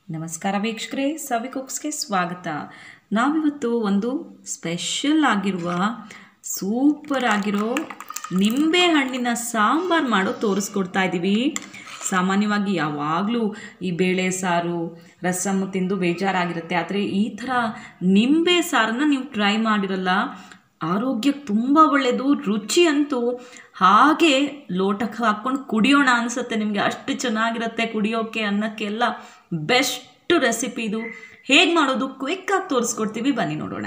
ನಮಸ್ಕಾರ ವೀಕ್ಷಕರೇ ಸವಿ ಕುಕ್ಸ್ಗೆ ಸ್ವಾಗತ ನಾವಿವತ್ತು ಒಂದು ಸ್ಪೆಷಲ್ ಆಗಿರುವ ಸೂಪರ್ ಆಗಿರೋ ನಿಂಬೆ ಹಣ್ಣಿನ ಸಾಂಬಾರು ಮಾಡೋ ತೋರಿಸ್ಕೊಡ್ತಾ ಇದ್ದೀವಿ ಸಾಮಾನ್ಯವಾಗಿ ಯಾವಾಗಲೂ ಈ ಬೇಳೆ ಸಾರು ರಸಮ್ಮು ತಿಂದು ಬೇಜಾರಾಗಿರುತ್ತೆ ಆದರೆ ಈ ಥರ ನಿಂಬೆ ಸಾರನ್ನು ನೀವು ಟ್ರೈ ಮಾಡಿರಲ್ಲ ಆರೋಗ್ಯಕ್ಕೆ ತುಂಬ ಒಳ್ಳೆಯದು ರುಚಿ ಅಂತೂ ಹಾಗೆ ಲೋಟಕ್ಕೆ ಹಾಕ್ಕೊಂಡು ಕುಡಿಯೋಣ ಅನಿಸುತ್ತೆ ನಿಮಗೆ ಅಷ್ಟು ಚೆನ್ನಾಗಿರುತ್ತೆ ಕುಡಿಯೋಕ್ಕೆ ಅನ್ನಕ್ಕೆಲ್ಲ ಬೆಸ್ಟ್ ರೆಸಿಪಿ ಇದು ಹೇಗೆ ಮಾಡೋದು ಕ್ವಿಕ್ಕಾಗಿ ತೋರಿಸ್ಕೊಡ್ತೀವಿ ಬನ್ನಿ ನೋಡೋಣ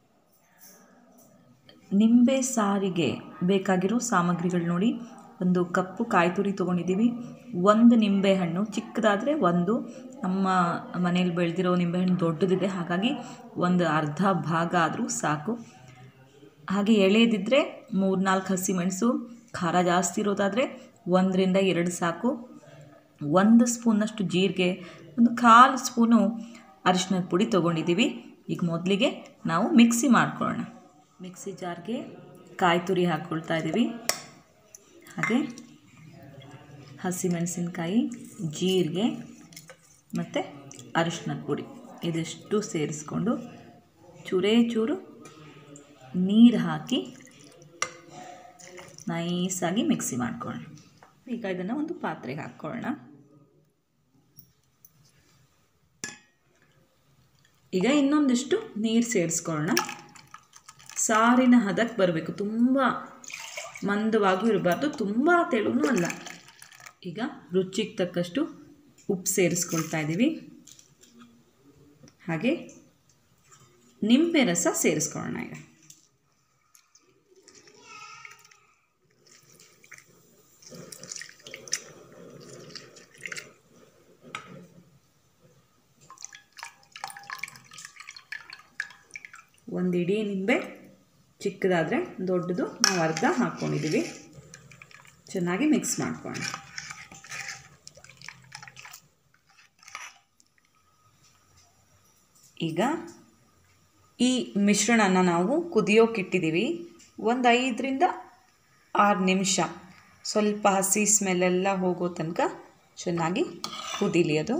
ನಿಂಬೆ ಸಾರಿಗೆ ಬೇಕಾಗಿರೋ ಸಾಮಗ್ರಿಗಳು ನೋಡಿ ಒಂದು ಕಪ್ಪು ಕಾಯಿ ತುರಿ ತೊಗೊಂಡಿದ್ದೀವಿ ಒಂದು ನಿಂಬೆ ಹಣ್ಣು ಚಿಕ್ಕದಾದರೆ ಒಂದು ನಮ್ಮ ಮನೇಲಿ ಬೆಳೆದಿರೋ ನಿಂಬೆಹಣ್ಣು ದೊಡ್ಡದಿದೆ ಹಾಗಾಗಿ ಒಂದು ಅರ್ಧ ಭಾಗ ಆದರೂ ಸಾಕು ಹಾಗೆ ಎಳೆದಿದ್ದರೆ ಮೂರು ನಾಲ್ಕು ಹಸಿಮೆಣಸು ಖಾರ ಜಾಸ್ತಿ ಇರೋದಾದರೆ ಒಂದರಿಂದ ಎರಡು ಸಾಕು ಒಂದು ಸ್ಪೂನಷ್ಟು ಜೀರಿಗೆ ಒಂದು ಕಾಲು ಸ್ಪೂನು ಅರಿಶಿನದ ಪುಡಿ ತೊಗೊಂಡಿದ್ದೀವಿ ಈಗ ಮೊದಲಿಗೆ ನಾವು ಮಿಕ್ಸಿ ಮಾಡ್ಕೊಳ್ಳೋಣ ಮಿಕ್ಸಿ ಜಾರ್ಗೆ ಕಾಯಿ ತುರಿ ಹಾಕ್ಕೊಳ್ತಾ ಇದ್ದೀವಿ ಹಾಗೆ ಹಸಿಮೆಣಸಿನ್ಕಾಯಿ ಜೀರಿಗೆ ಮತ್ತು ಅರಿಶಿನದ ಪುಡಿ ಇದಿಷ್ಟು ಸೇರಿಸ್ಕೊಂಡು ಚೂರೇ ಚೂರು ನೀರು ಹಾಕಿ ನೈಸಾಗಿ ಮಿಕ್ಸಿ ಮಾಡ್ಕೊಳ್ಳೋಣ ಈಗ ಇದನ್ನು ಒಂದು ಪಾತ್ರೆಗೆ ಹಾಕ್ಕೊಳ್ಳೋಣ ಈಗ ಇನ್ನೊಂದಿಷ್ಟು ನೀರು ಸೇರಿಸ್ಕೊಳ್ಳೋಣ ಸಾರಿನ ಹದಕ್ಕೆ ಬರಬೇಕು ತುಂಬ ಮಂದವಾಗೂ ಇರಬಾರ್ದು ತುಂಬ ತೆಳುನೂ ಅಲ್ಲ ಈಗ ರುಚಿಗೆ ತಕ್ಕಷ್ಟು ಉಪ್ಪು ಸೇರಿಸ್ಕೊಳ್ತಾ ಇದ್ದೀವಿ ಹಾಗೆ ನಿಂಬೆ ರಸ ಸೇರಿಸ್ಕೊಳ್ಳೋಣ ಈಗ ಒಂದು ಇಡೀ ನಿಂಬೆ ಚಿಕ್ಕದಾದರೆ ದೊಡ್ಡದು ನಾವು ಅರ್ಧ ಹಾಕ್ಕೊಂಡಿದ್ದೀವಿ ಚೆನ್ನಾಗಿ ಮಿಕ್ಸ್ ಮಾಡ್ಕೊಳ್ಳೋಣ ಈಗ ಈ ಮಿಶ್ರಣನ ನಾವು ಕುದಿಯೋಕ್ಕಿಟ್ಟಿದ್ದೀವಿ ಒಂದು ಐದರಿಂದ ಆರು ನಿಮಿಷ ಸ್ವಲ್ಪ ಹಸಿ ಸ್ಮೆಲ್ಲೆಲ್ಲ ಹೋಗೋ ತನಕ ಚೆನ್ನಾಗಿ ಕುದೀಲಿ ಅದು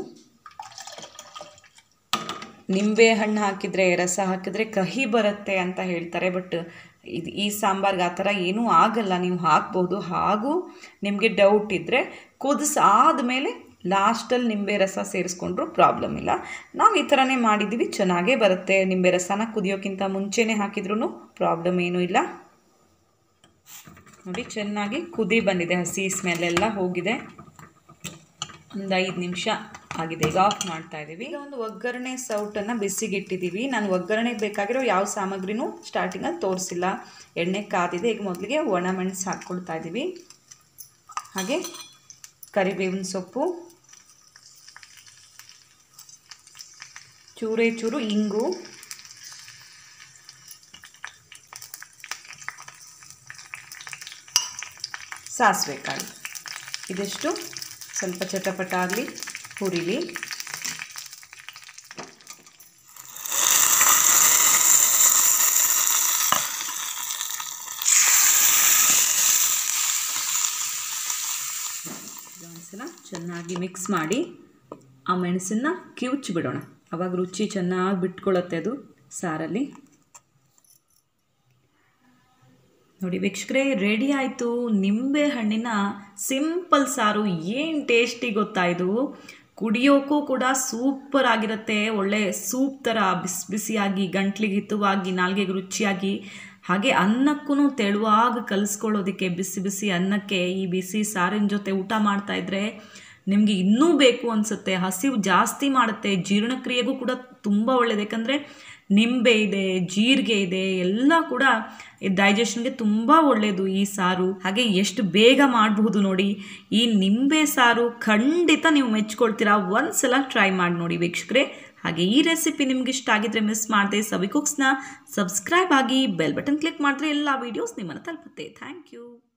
ನಿಂಬೆ ಹಣ್ಣು ಹಾಕಿದರೆ ರಸ ಹಾಕಿದರೆ ಕಹಿ ಬರುತ್ತೆ ಅಂತ ಹೇಳ್ತಾರೆ ಬಟ್ ಇದು ಈ ಸಾಂಬಾರ್ಗೆ ಆ ಥರ ಏನೂ ಆಗಲ್ಲ ನೀವು ಹಾಕ್ಬೋದು ಹಾಗೂ ನಿಮಗೆ ಡೌಟ್ ಇದ್ದರೆ ಕುದಿಸಾದ ಮೇಲೆ ಲಾಸ್ಟಲ್ಲಿ ನಿಂಬೆ ರಸ ಸೇರಿಸ್ಕೊಂಡ್ರೂ ಪ್ರಾಬ್ಲಮ್ ಇಲ್ಲ ನಾವು ಈ ಥರನೇ ಮಾಡಿದ್ದೀವಿ ಚೆನ್ನಾಗೇ ಬರುತ್ತೆ ನಿಂಬೆ ರಸನ ಕುದಿಯೋಕ್ಕಿಂತ ಮುಂಚೆನೇ ಹಾಕಿದ್ರೂ ಪ್ರಾಬ್ಲಮ್ ಏನೂ ಇಲ್ಲ ನೋಡಿ ಚೆನ್ನಾಗಿ ಕುದಿ ಬಂದಿದೆ ಹಸಿ ಸ್ಮೆಲ್ಲೆಲ್ಲ ಹೋಗಿದೆ ಒಂದು ಐದು ನಿಮಿಷ ಆಗಿದೆ ಈಗ ಆಫ್ ಮಾಡ್ತಾ ಇದ್ದೀವಿ ಈಗ ಒಂದು ಒಗ್ಗರಣೆ ಸೌಟನ್ನು ಬಿಸಿಗಿಟ್ಟಿದ್ದೀವಿ ನಾನು ಒಗ್ಗರಣೆಗೆ ಬೇಕಾಗಿರೋ ಯಾವ ಸಾಮಗ್ರಿನೂ ಸ್ಟಾರ್ಟಿಂಗಲ್ಲಿ ತೋರಿಸಿಲ್ಲ ಎಣ್ಣೆ ಕಾದಿದೆ ಈಗ ಮೊದಲಿಗೆ ಒಣಮೆಣಸು ಹಾಕ್ಕೊಳ್ತಾ ಇದ್ದೀವಿ ಹಾಗೆ ಕರಿಬೇವಿನ ಸೊಪ್ಪು ಚೂರೇ ಚೂರು ಇಂಗು ಸಾಸಿವೆ ಕಾಳು ಇದಿಷ್ಟು ಸ್ವಲ್ಪ ಚಟಪಟ ಆಗಲಿ ಹುರಿಲಿ ಒಂದ್ಸಲ ಚೆನ್ನಾಗಿ ಮಿಕ್ಸ್ ಮಾಡಿ ಆ ಮೆಣಸನ್ನು ಕಿವುಚಿ ಬಿಡೋಣ ಅವಾಗ ರುಚಿ ಚೆನ್ನಾಗಿ ಬಿಟ್ಕೊಳ್ಳುತ್ತೆ ಅದು ಸಾರಲ್ಲಿ ನೋಡಿ ವೀಕ್ಷಕರೇ ರೆಡಿ ಆಯಿತು ನಿಂಬೆ ಹಣ್ಣಿನ ಸಿಂಪಲ್ ಸಾರು ಏನು ಟೇಸ್ಟಿ ಗೊತ್ತಾ ಇದು ಕುಡಿಯೋಕ್ಕೂ ಕೂಡ ಸೂಪರ್ ಆಗಿರುತ್ತೆ ಒಳ್ಳೆ ಸೂಪ್ ಥರ ಬಿಸಿ ಬಿಸಿಯಾಗಿ ಗಂಟ್ಲಿಗೆ ಹಿತವಾಗಿ ನಾಲ್ಗೆಗೆ ರುಚಿಯಾಗಿ ಹಾಗೆ ಅನ್ನಕ್ಕೂ ತೆಳುವಾಗಿ ಕಲಿಸ್ಕೊಳ್ಳೋದಕ್ಕೆ ಬಿಸಿ ಬಿಸಿ ಅನ್ನಕ್ಕೆ ಈ ಬಿಸಿ ಸಾರಿನ ಜೊತೆ ಊಟ ಮಾಡ್ತಾಯಿದ್ರೆ ನಿಮಗೆ ಇನ್ನೂ ಬೇಕು ಅನಿಸುತ್ತೆ ಹಸಿವು ಜಾಸ್ತಿ ಮಾಡುತ್ತೆ ಜೀರ್ಣಕ್ರಿಯೆಗೂ ಕೂಡ ತುಂಬ ಒಳ್ಳೆಯದು ಯಾಕಂದರೆ ನಿಂಬೆ ಇದೆ ಜೀರಿಗೆ ಇದೆ ಎಲ್ಲ ಕೂಡ ಡೈಜೆಷನ್ಗೆ ತುಂಬ ಒಳ್ಳೆಯದು ಈ ಸಾರು ಹಾಗೆ ಎಷ್ಟು ಬೇಗ ಮಾಡಬಹುದು ನೋಡಿ ಈ ನಿಂಬೆ ಸಾರು ಖಂಡಿತ ನೀವು ಮೆಚ್ಕೊಳ್ತೀರಾ ಒಂದ್ಸಲ ಟ್ರೈ ಮಾಡಿ ನೋಡಿ ವೀಕ್ಷಕರೇ ಹಾಗೆ ಈ ರೆಸಿಪಿ ನಿಮ್ಗೆ ಇಷ್ಟ ಆಗಿದ್ರೆ ಮಿಸ್ ಮಾಡದೆ ಸವಿ ಕುಕ್ಸ್ನ ಸಬ್ಸ್ಕ್ರೈಬ್ ಆಗಿ ಬೆಲ್ ಬಟನ್ ಕ್ಲಿಕ್ ಮಾಡಿದ್ರೆ ಎಲ್ಲ ವೀಡಿಯೋಸ್ ನಿಮ್ಮನ್ನು ತಲುಪುತ್ತೆ ಥ್ಯಾಂಕ್ ಯು